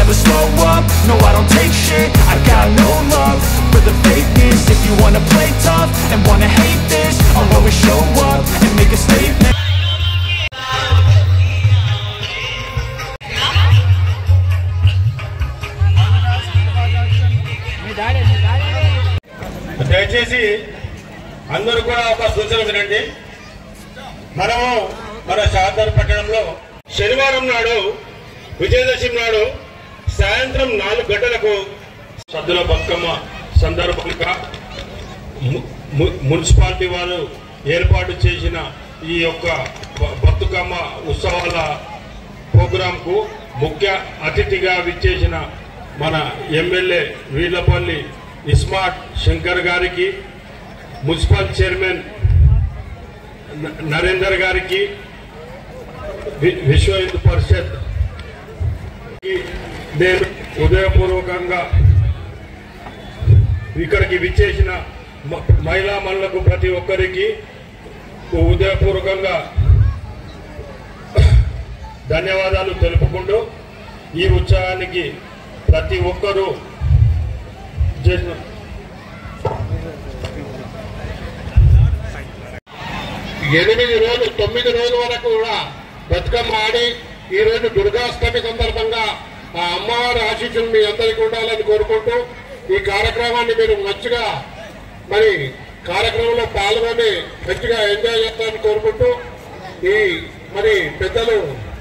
never slow up, no I don't take shit I got no love for the fakeness If you wanna play tough and wanna hate this I'll always show up and make a statement దయచేసి అందరూ కూడా ఒక సూచన వినండి మనము మన షాదార్ పట్టణంలో శనివారం నాడు విజయదశమి నాడు సాయంత్రం నాలుగు గంటలకు సద్దుల బతుకమ్మ సందర్భంగా ము- ము- మున్సిపాలిటీ వారు ఏర్పాటు చేసిన ఈ యొక్క బ- బతుకమ్మ ఉత్సవాల ప్రోగ్రాంకు ముఖ్య అతిథిగా విచ్చేసిన మన ఎమ్మెల్యే వీర్లపల్లి ఇస్మార్ట్ శంకర్ గారికి మున్సిపల్ చైర్మన్ న- నరేందర్ గారికి వి- విశ్వ హిందూ పరిషత్ కి నేను హృదయపూర్వకంగా ఇక్కడికి విచ్చేసిన మ- మహిళా మనులకు ప్రతి ఒక్కరికి హృదయపూర్వకంగా ధన్యవాదాలు తెలుపుకుంటూ ఈ ఉత్సవానికి ప్రతి ఒక్కరూ చేసిన ఎనిమిది రోజులు తొమ్మిది రోజుల వరకు కూడా బతుకమ్మ ఆడి ఈ రోజు దుర్గాష్టమి సందర్భంగా ఆ అమ్మవారి ఆశీస్సులు మీ అందరికీ ఉండాలని కోరుకుంటూ ఈ కార్యక్రమాన్ని మీరు మంచిగా మరి కార్యక్రమంలో పాల్గొని మంచిగా ఎంజాయ్ చేస్తారని కోరుకుంటూ ఈ మరి పెద్దలు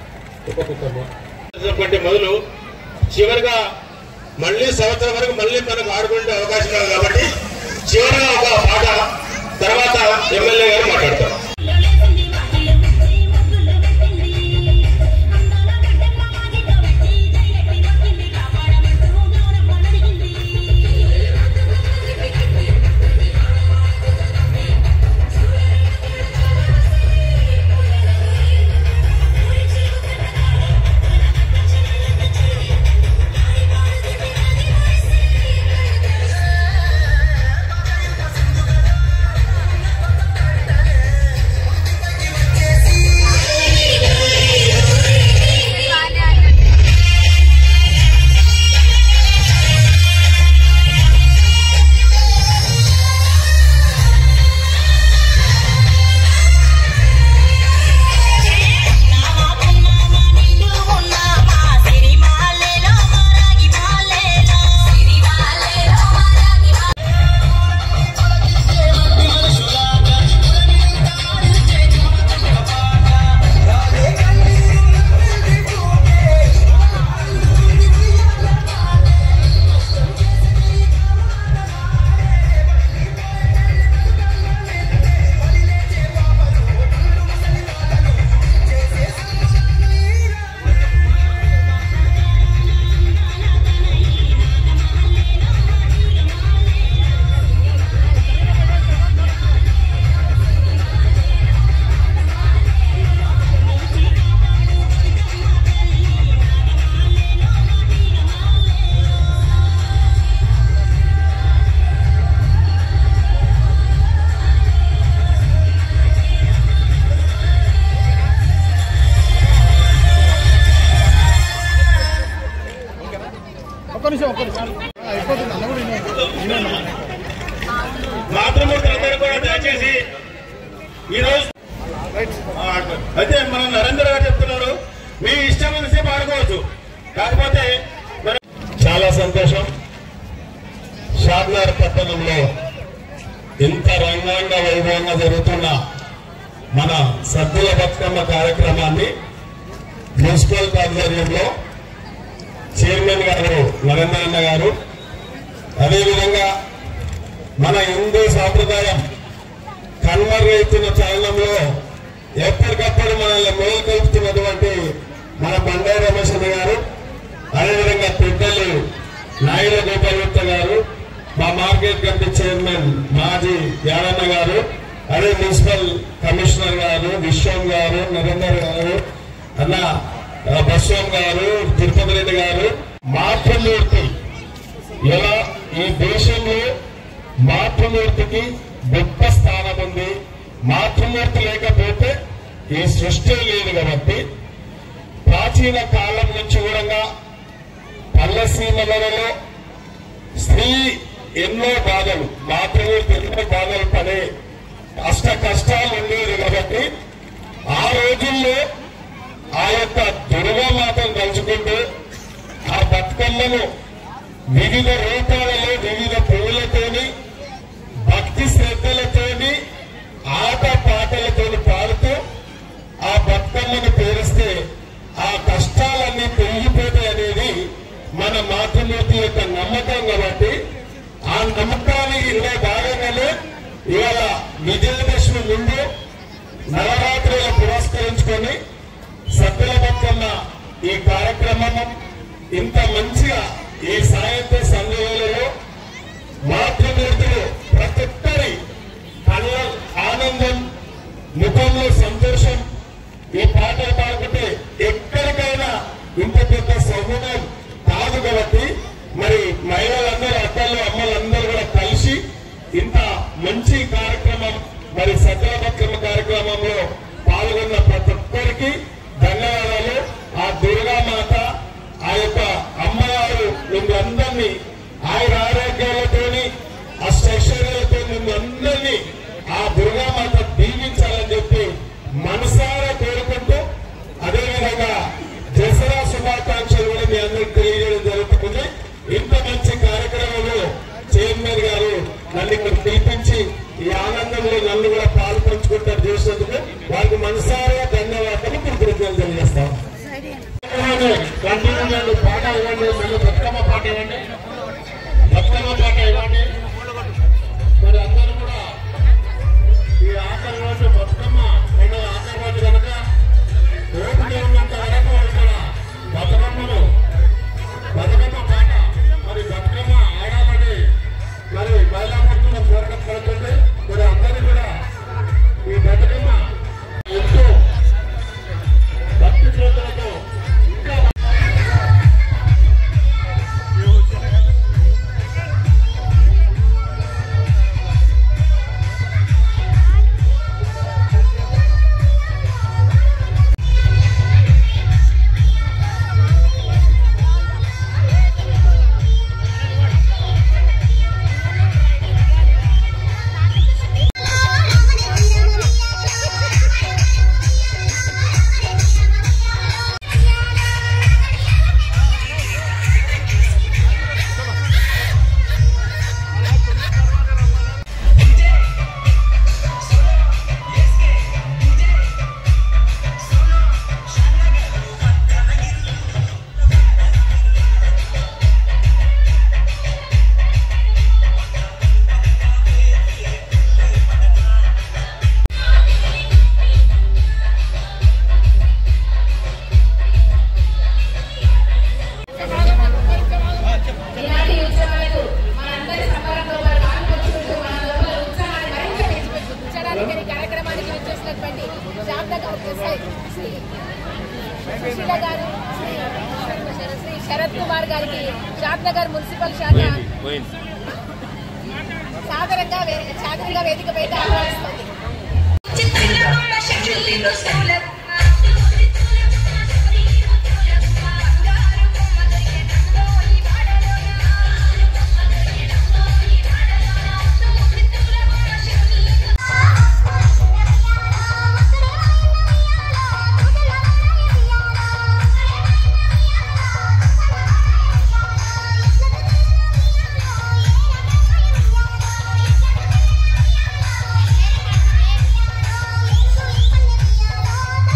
కంటే మొదలు చివరిగా మళ్ళీ సంవత్సరం వరకు మళ్ళీ మనకు ఆడుకునే అవకాశం ఉంది కాబట్టి చివరిగా ఒక పాట తర్వాత ఎమ్మెల్యే గారు మాట్లాడతారు మాతృమూర్తులందరూ కూడా దయచేసి ఈరోజు అయితే మన నరేంద్ర గారు చెప్తున్నారు మీ ఇష్టమైన సేపు ఆడుకోవచ్చు కాకపోతే మరి చాలా సంతోషం షాద్నగర్ పట్టణంలో ఇంత రంగాంగ వైభవంగా జరుగుతున్న మన సద్దుల బతుకమ్మ కార్యక్రమాన్ని మున్సిపల్ ఆధ్వర్యంలో చైర్మన్ గారు నరేంద్రన్న గారు అదేవిధంగా మన హిందూ సాంప్రదాయం కనుమరుగైతున్న చలనంలో ఎప్పటికప్పుడు మనల్ని మేలుకొల్పుతున్నటువంటి మన బండారు రమేశ్వర గారు అదేవిధంగా పెద్దలు నాయుడు గోపాలగుప్త గారు మా మార్కెట్ కమిటీ చైర్మన్ మాజీ యాదన్న గారు అదే మున్సిపల్ కమిషనర్ గారు విశ్వం గారు నరేందర్ గారు అన్న ఆ, బస్వం గారు తిరుపతి రెడ్డి గారు మాతృమూర్తి ఎలా ఈ దేశంలో మాతృమూర్తికి గొప్ప స్థానం ఉంది మాతృమూర్తి లేకపోతే ఈ సృష్టి లేదు కాబట్టి ప్రాచీన కాలం నుంచి కూడా రాయలసీమలలో స్త్రీ ఎన్నో బాధలు మాతృమూర్తి ఎన్నో బాధలు పడే అష్ట కష్టాలు ఉండేది కాబట్టి ఆ రోజుల్లో ఆ యొక్క దుర్గామాతను తలుచుకుంటూ ఆ బతుకమ్మను వివిధ రూపాలలో వివిధ పువ్వులతోని భక్తి శ్రద్ధలతోని ఆట పాటలతోని పాడుతూ ఆ బతుకమ్మను పేరిస్తే ఆ కష్టాలన్నీ పెరిగిపోతాయి అనేది మన మాతృమూర్తి యొక్క నమ్మకం కాబట్టి ఆ నమ్మకానికి భాగంగానే ఇవాళ విజయదశమి ముందు నవరాత్రుల పురస్కరించుకొని సభ్యుల బతుకమ్మ ఈ కార్యక్రమం ఇంత మంచిగా ఈ సాయంత్రం సంఘాలలో మాతృమూర్తులు ప్రతి ఒక్కరి కళ్ళ ఆనందం ముఖంలో సంతోషం ఈ పాటలు పాడుకుంటే ఎక్కడికైనా ఇంత పెద్ద సౌహృదం కాదు కాబట్టి మరి మహిళలందరూ అక్కలు అమ్మలందరూ కూడా కలిసి ఇంత మంచి కార్యక్రమం మరి సకల బతుకమ్మ కార్యక్రమంలో పాల్గొన్న ప్రతి ఒక్కరికి ధన్యవాదాలు ఆ దుర్గామాత ఆ యొక్క అమ్మవారు మిమ్మల్ని ఆయన ఆరోగ్యాలతోని అష్టైశ్వర్యాలతో మిమ్మల్ని ఆ దుర్గామాత దీవించాలని చెప్పి మనసారా కోరుకుంటూ అదేవిధంగా దసరా శుభాకాంక్షలు కూడా మీ అందరికి తెలియజేయడం జరుగుతుంది ఇంత మంచి కార్యక్రమంలో చైర్మన్ గారు నన్ను ఇక్కడ పిలిపించి ఈ ఆనందంలో నన్ను కూడా పాలు పంచుకుంటారు చేసినందుకు వారికి మనసారా ధన్యవాదాలు కృతజ్ఞతలు తెలియజేస్తాం కంటిన్యూ చేయండి పాట ఇవ్వండి మళ్ళీ బతుకమ్మ పాట ఇవ్వండి బతుకమ్మ పాట ఇవ్వండి మరి అందరూ కూడా ఈ ఆఖరి రోజు బతుకమ్మ పండుగ ఆఖరి రోజు కనుక ఓపిక ఉన్నంత వరకు ఇక్కడ బతుకమ్మను బతుకమ్మ పాట మరి బతుకమ్మ ఆడాలని మరి మహిళామూర్తులు కోరకపడుతుంది మరి అందరూ కూడా ఈ బతుకమ్మ ఎంతో భక్తి శ్రద్ధలతో ఇంకా ఇలాంటి ఉత్సవాలు మనందరి సంబరంతో పాటు పాల్పంచుకుంటూ మన లోపల ఉత్సాహాన్ని మరింత పెంచిపెట్టించడానికి ఈ కార్యక్రమానికి వచ్చేసినటువంటి శారద గారు ఎస్ఐ శ్రీ సుశీల గారు శ్రీ శ్రీ శరత్ కుమార్ గారికి శారదనగర్ మున్సిపల్ శాఖ సాదరంగా వే- సాదరంగా వేదికపై ఆహ్వానిస్తుంది Thank you.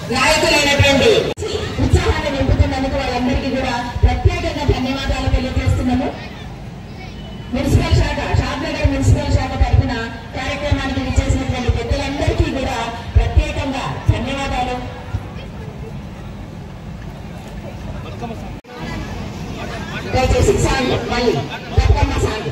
నాయకులైనటువంటి ఉత్సాహాన్ని నింపుతున్నందుకు వాళ్ళందరికీ కూడా ప్రత్యేకంగా ధన్యవాదాలు తెలియజేస్తున్నాము మున్సిపల్ శాఖ షాద్నగర్ మున్సిపల్ శాఖ తరఫున కార్యక్రమానికి విచ్చేసినటువంటి పెద్దలందరికీ కూడా ప్రత్యేకంగా ధన్యవాదాలు దయచేసి సాంగ్ మళ్ళీ బతుకమ్మ సాంగ్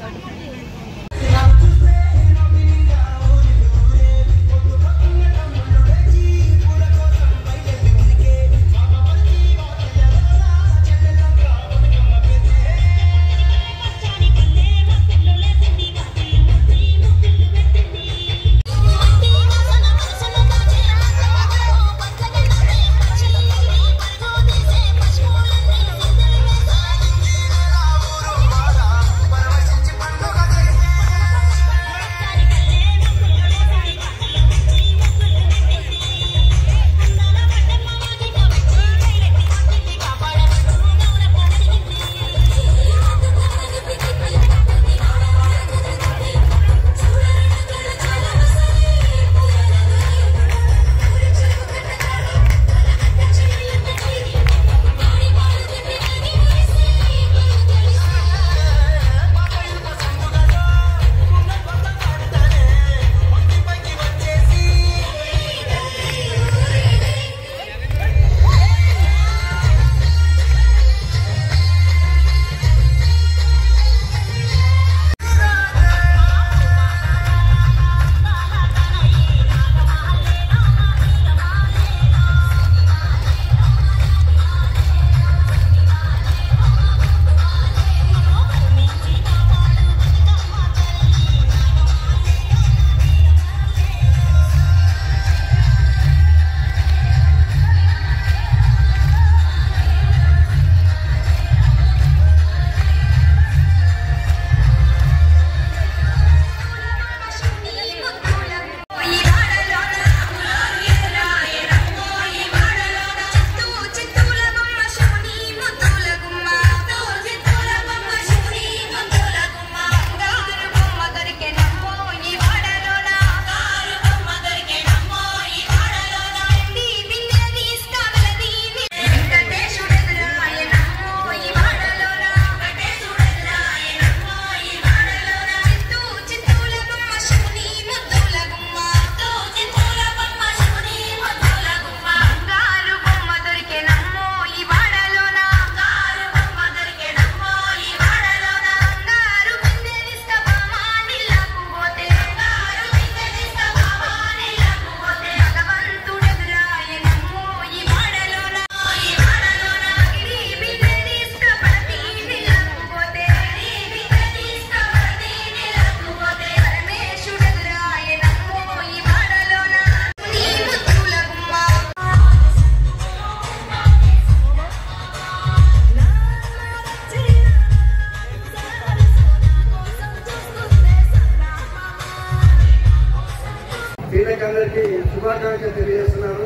వీళ్ళకందరికీ శుభాకాంక్షలు తెలియజేస్తున్నాను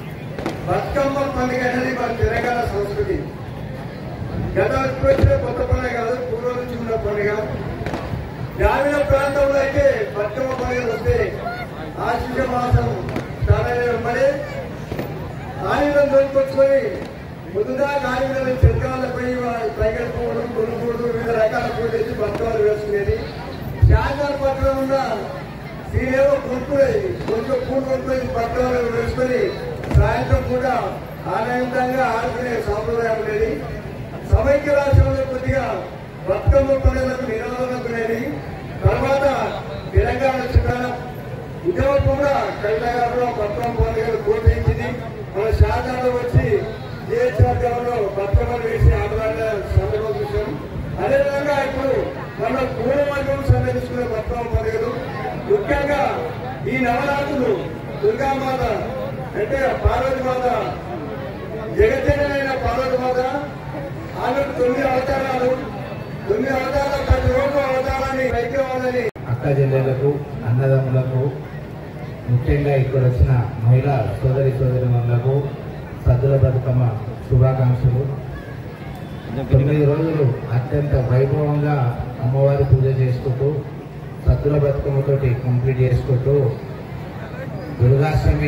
బతుకమ్మ పండుగ అనేది మన తెలంగాణ సంస్కృతి గత వచ్చిన కొత్త పండుగ కాదు పూర్వం నుంచి ఉన్న పండుగ గ్రామీణ ప్రాంతంలో అయితే బతుకమ్మ పండుగ వస్తే ఆశ్వజ మాసం స్టార్ట్ అయిన వెంబడే ఆయుధం దొరికొచ్చుకొని ముందుగా ఆయుధాలు చెరకాలపై పైగడిపోవడం కొనుగోడు వివిధ రకాల పూజ చేసి బతుకమ్మలు వేసుకునేది శాంతాల పట్ల ఉన్న వీళ్ళేమో కొనుక్కునేది కొంచెం పూలు కొనుక్కొని బతుకమ్మలు వేసుకొని సాయంత్రం కూడా ఆనందంగా ఆడుకునే సాంప్రదాయం ఉండేది సమైక్య రాష్ట్రంలో కొద్దిగా బతుకమ్మ పండుగలకు నిరోధం ఉండేది తర్వాత తెలంగాణ వచ్చిన ఉద్యోగం కూడా కైలాగంలో బతుకమ్మ పండుగలు ప్రోత్సహించింది మన శాఖలో వచ్చి జీహెచ్ఆర్లో బతుకమ్మలు వేసి ఆడవాళ్ళ సందర్భం చూసాం అదేవిధంగా ఇప్పుడు మన పూర్వవర్గం సందర్శించుకునే బతుకమ్మ పండుగలు ముఖ్యంగా ఈ నవరాత్రులు దుర్గామాత అంటే పార్వతి మాత జగజ్జనైన పార్వతి మాత ఆమెకు తొమ్మిది అవతారాలు తొమ్మిది అవతారాల ప్రతి ఒక్క అవతారాన్ని వైద్యవాళ్ళని అక్క చెల్లెలకు అన్నదమ్ములకు ముఖ్యంగా ఇక్కడ వచ్చిన మహిళా సోదరి సోదరిమణులకు సద్దుల బతుకమ్మ శుభాకాంక్షలు తొమ్మిది రోజులు అత్యంత వైభవంగా అమ్మవారి పూజ చేసుకుంటూ సద్దుల బతుకమ్మతోటి కంప్లీట్ చేసుకుంటూ దుర్గాష్టమి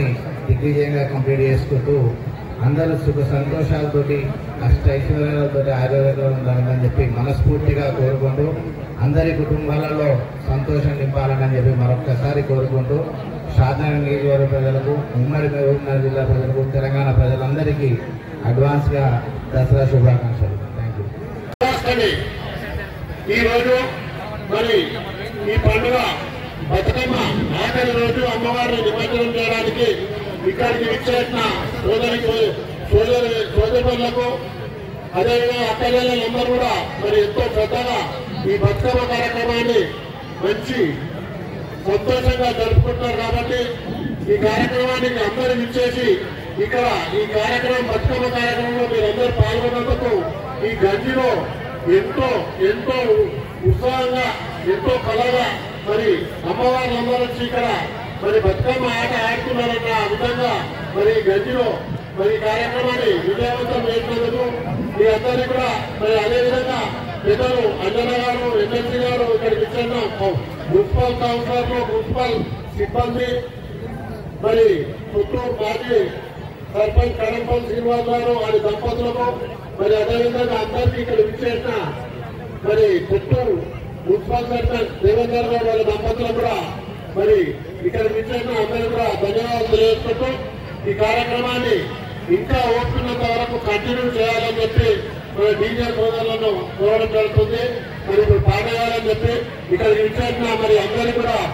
దిగ్విజయంగా కంప్లీట్ చేసుకుంటూ అందరూ సుఖ సంతోషాలతోటి అష్ట ఐశ్వర్యాలతో ఆరోగ్యంగా ఉండాలని చెప్పి మనస్ఫూర్తిగా కోరుకుంటూ అందరి కుటుంబాలలో సంతోషం నింపాలని చెప్పి మరొక్కసారి కోరుకుంటూ సాధారణ నియోజకవర్గ ప్రజలకు ఉమ్మడి మహబూబ్నగర్ జిల్లా ప్రజలకు తెలంగాణ ప్రజలందరికీ అడ్వాన్స్గా దసరా శుభాకాంక్షలు థ్యాంక్ యూ రాష్ట్రని ఈ రోజు మరి ఈ పండుగ బతుకమ్మ ఆఖరి రోజు అమ్మవారిని నిమజ్జనం చేయడానికి ఇక్కడికి విచ్చేసిన సోదరి సోదరి సోదరులకు అదేవిధంగా అక్కజల్లందరూ కూడా మరి ఎంతో శ్రద్ధగా ఈ బతుకమ్మ కార్యక్రమాన్ని మంచి సంతోషంగా జరుపుకుంటున్నారు కాబట్టి ఈ కార్యక్రమానికి అందరూ ఇచ్చేసి ఇక్కడ ఈ కార్యక్రమం బతుకమ్మ కార్యక్రమంలో మీరందరూ పాల్గొన్నందుకు ఈ గంజిలో ఎంతో ఎంతో ఉత్సాహంగా ఎంతో కలగా మరి అమ్మవార్లందరూ వచ్చి ఇక్కడ మరి బతుకమ్మ ఆట ఆడుతున్నారన్న విధంగా మరి ఈ గంజిలో మరి ఈ కార్యక్రమాన్ని విజయవంతం చేసినందుకు మీ అందరినీ కూడా మరి అదేవిధంగా పెద్దలు అంజన గారు ఎమ్మెల్సీ గారు ఇక్కడికి ఇచ్చిన మున్సిపల్ కౌన్సిలర్లు మున్సిపల్ సిబ్బంది మరి పుత్తూరు మాజీ సర్పంచ్ కడంపల్ శ్రీనివాస్ గారు వారి దంపతులకు మరి అదేవిధంగా అందరికీ ఇక్కడ విచ్చేసిన మరి పుత్తూరు మున్సిపల్ సర్పంచ్ దేవేందర్ గారు వారి దంపతులకు కూడా మరి ఇక్కడ విచ్చేసిన అందరికీ కూడా ధన్యవాదాలు తెలియజేసుకుంటూ ఈ కార్యక్రమాన్ని ఇంకా ఓపినంత వరకు కంటిన్యూ చేయాలని చెప్పి మన డీజే సోదరులను కోరడం జరుగుతుంది మరి ఇప్పుడు పాట వేయాలని చెప్పి ఇక్కడ విచ్చేసిన మరి అందరికీ కూడా